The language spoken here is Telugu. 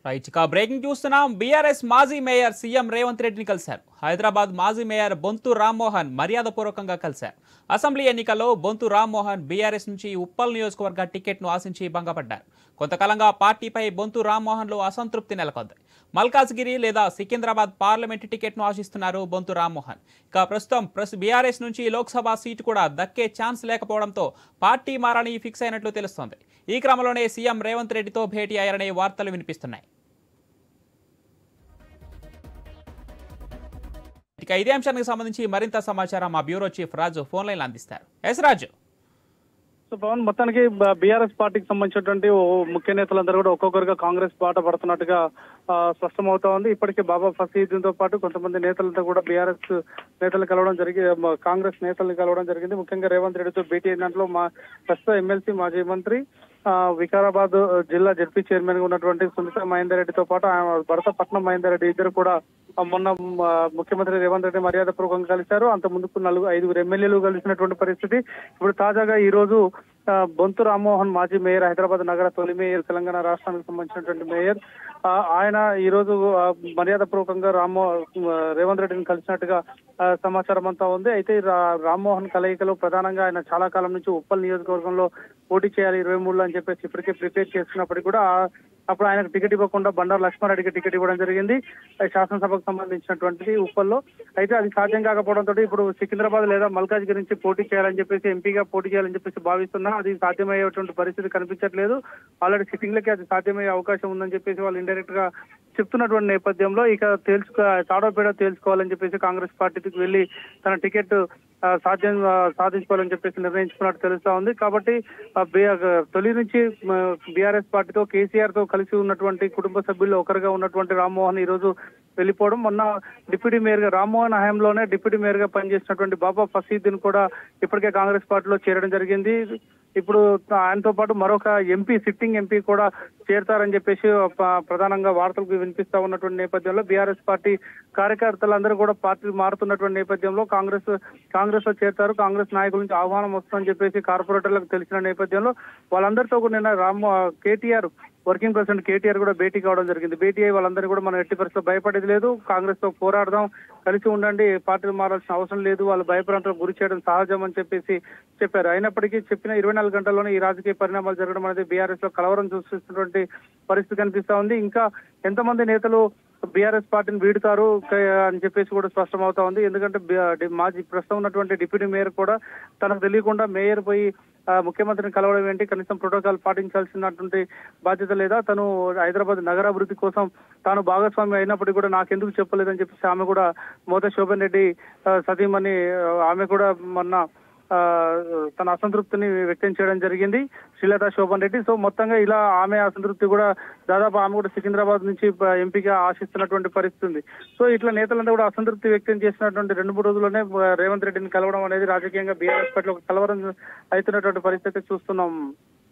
రైట్ ఇక బ్రేకింగ్ చూస్తున్నాం బీఆర్ఎస్ మాజీ మేయర్ సీఎం రేవంత్ రెడ్డిని కలిశారు హైదరాబాద్ మాజీ మేయర్ బొంతు రామ్మోహన్ మర్యాదపూర్వకంగా కలిశారు అసెంబ్లీ ఎన్నికల్లో బొంతు రామ్మోహన్ బీఆర్ఎస్ నుంచి ఉప్పల్ నియోజకవర్గ టికెట్ను ఆశించి భంగపడ్డారు కొంతకాలంగా పార్టీపై బొంతు రామ్మోహన్లో అసంతృప్తి నెలకొంది మల్కాజ్గిరి లేదా సికింద్రాబాద్ పార్లమెంటు టికెట్ను ఆశిస్తున్నారు బొంతు రామ్మోహన్ ఇక ప్రస్తుతం ప్రస్ బీఆర్ఎస్ నుంచి లోక్సభ సీటు కూడా దక్కే ఛాన్స్ లేకపోవడంతో పార్టీ మారని ఫిక్స్ అయినట్లు తెలుస్తోంది ఈ క్రమంలోనే సీఎం రేవంత్ రెడ్డితో భేటీ అయ్యారనే వార్తలు వినిపిస్తున్నాయి ఇక ఇదే అంశానికి సంబంధించి మరింత సమాచారం మా bureau chief Raju phone line అందిస్తారు ఎస్ రాజు సో పవన్ మొత్తానికి బీఆర్ఎస్ పార్టీకి సంబంధించినటువంటి ఓ ముఖ్య నేతలందరూ కూడా ఒక్కొక్కరుగా కాంగ్రెస్ బాట పడుతున్నట్టుగా ఆ, స్పష్టమవుతా ఉంది ఇప్పటికే బాబా ఫసీద్తో పాటు కొంతమంది నేతలతో కూడా బీఆర్ఎస్ నేతలు కలవడం జరిగి మ- కాంగ్రెస్ నేతల్ని కలవడం జరిగింది ముఖ్యంగా రేవంత్ రెడ్డితో భేటీ అయిన దాంట్లో మా ప్రస్తుత ఎమ్మెల్సీ మాజీ మంత్రి ఆ, వికారాబాద్ జిల్లా జడ్పీ చైర్మన్ గా ఉన్నటువంటి సునీత మహేందర్ రెడ్డితో పాటు ఆయన భర్త పట్నం మహేందర్ రెడ్డి ఇద్దరు కూడా ఆ, మొన్న మ, ముఖ్యమంత్రి రేవంత్ రెడ్డి మర్యాద పూర్వకంగా కలిశారు అంత ముందుకు నలుగురు ఐదుగురు ఎమ్మెల్యేలు కలిసినటువంటి పరిస్థితి ఇప్పుడు తాజాగా ఈ రోజు ఆ, బొంతు రామ్మోహన్ మాజీ మేయర్ హైదరాబాద్ నగర తొలి మేయర్ తెలంగాణ రాష్ట్రానికి సంబంధించినటువంటి మేయర్ ఆ, ఆయన ఈ రోజు ఆ, మర్యాద పూర్వకంగా రామ్మో ఆ, రేవంత్ రెడ్డిని కలిసినట్టుగా ఆ, సమాచారం అంతా ఉంది అయితే ఈ రా- రామ్మోహన్ కలయికలో ప్రధానంగా ఆయన చాలా కాలం నుంచి ఉప్పల్ నియోజకవర్గంలో పోటీ చేయాలి ఇరవై మూడులో అని చెప్పేసి ఇప్పటికే ప్రిపేర్ చేస్తున్నప్పటికీ కూడా ఆ- అప్పుడు ఆయనకు టికెట్ ఇవ్వకుండా బండారు లక్ష్మారెడ్డికి టికెట్ ఇవ్వడం జరిగింది ఆ శాసనసభకు సంబంధించినటువంటిది ఉప్పల్లో అయితే అది సాధ్యం కాకపోవడంతో ఇప్పుడు సికింద్రాబాద్ లేదా మల్కాజ్గిరి నుంచి పోటీ చేయాలని చెప్పేసి ఎంపీగా పోటీ చేయాలని చెప్పేసి భావిస్తున్నా అది సాధ్యమయ్యేటువంటి పరిస్థితి కనిపించట్లేదు ఆల్రెడీ సిట్టింగ్లకి అది సాధ్యమయ్యే అవకాశం ఉందని చెప్పేసి వాళ్ళు ఇండైరెక్ట్ గా చెప్తున్నటువంటి నేపథ్యంలో ఇక తేల్చుకో తాడోపేడ తేల్చుకోవాలని చెప్పేసి కాంగ్రెస్ పార్టీకి వెళ్లి తన టికెట్ ఆ, సాధ్యం ఆ, సాధించుకోవాలని చెప్పేసి నిర్ణయించుకున్నట్టు తెలుస్తా ఉంది కాబట్టి ఆ, బి- ఆ, తొలి నుంచి బీఆర్ఎస్ పార్టీతో కేసీఆర్ తో కలిసి ఉన్నటువంటి కుటుంబ సభ్యుల్లో ఒకరుగా ఉన్నటువంటి రామ్మోహన్ ఈ రోజు వెళ్ళిపోవడం మొన్న డిప్యూటీ మేయర్ గా రామ్మోహన్ హయాంలోనే డిప్యూటీ మేయర్ గా పనిచేసినటువంటి బాబా ఫసీద్దీన్ కూడా ఇప్పటికే కాంగ్రెస్ పార్టీలో చేరడం జరిగింది ఇప్పుడు ఆయనతో పాటు మరొక ఎంపీ సిట్టింగ్ ఎంపీ కూడా చేరతారని చెప్పేసి ప- ప్రధానంగా వార్తలకు వినిపిస్తా ఉన్నటువంటి నేపథ్యంలో బీఆర్ఎస్ పార్టీ కార్యకర్తలందరూ కూడా పార్టీ మారుతున్నటువంటి నేపథ్యంలో కాంగ్రెస్ కాంగ్రెస్ లో చేరతారు కాంగ్రెస్ నాయకుల నుంచి ఆహ్వానం వస్తుందని చెప్పేసి కార్పొరేటర్లకు తెలిసిన నేపథ్యంలో వాళ్ళందరితో కూడా నిన్న Ram KTR working president KTR కూడా భేటీ కావడం జరిగింది భేటీ అయ్యి వాళ్ళందరూ కూడా మనం ఎట్టి పరిస్థితుల్లో భయపడేది లేదు కాంగ్రెస్ తో పోరాడదాం కలిసి ఉండండి పార్టీలు మారాల్సిన అవసరం లేదు వాళ్ళు భయపడంతో గురి చేయడం సహజం అని చెప్పేసి చెప్పారు అయినప్పటికీ చెప్పిన ఇరవై నాలుగు గంటల్లోనే ఈ రాజకీయ పరిణామాలు జరగడం అనేది బీఆర్ఎస్ లో కలవరం సృష్టిస్తున్నటువంటి పరిస్థితి కనిపిస్తా ఉంది ఇంకా ఎంతమంది నేతలు బీఆర్ఎస్ పార్టీని వీడుతారు క- అని చెప్పేసి కూడా స్పష్టం అవుతా ఉంది ఎందుకంటే బి- డి- మాజీ ప్రస్తుతం ఉన్నటువంటి డిప్యూటీ మేయర్ కూడా తనకు తెలియకుండా మేయర్ పోయి ఆ, ముఖ్యమంత్రిని కలవడం ఏంటి కనీసం ప్రోటోకాల్ పాటించాల్సినటువంటి బాధ్యత లేదా తను హైదరాబాద్ నగరాభివృద్ధి కోసం తాను భాగస్వామి అయినప్పటికీ కూడా నాకెందుకు చెప్పలేదని చెప్పేసి ఆమె కూడా మోత శోభన్ రెడ్డి ఆ, సతీమణి ఆ, ఆమె కూడా మొన్న ఆ, తన అసంతృప్తిని వ్యక్తం చేయడం జరిగింది శ్రీలత శోభన్ రెడ్డి సో మొత్తంగా ఇలా ఆమె అసంతృప్తి కూడా దాదాపు ఆమె కూడా సికింద్రాబాద్ నుంచి ప- ఎంపీగా ఆశిస్తున్నటువంటి పరిస్థితి ఉంది సో ఇట్లా నేతలంతా కూడా అసంతృప్తి వ్యక్తం చేసినటువంటి రెండు మూడు రోజుల్లోనే ఆ, రేవంత్ రెడ్డిని కలవడం అనేది రాజకీయంగా బీఆర్ఎస్ పార్టీలో ఒక కలవరం అవుతున్నటువంటి పరిస్థితి చూస్తున్నాం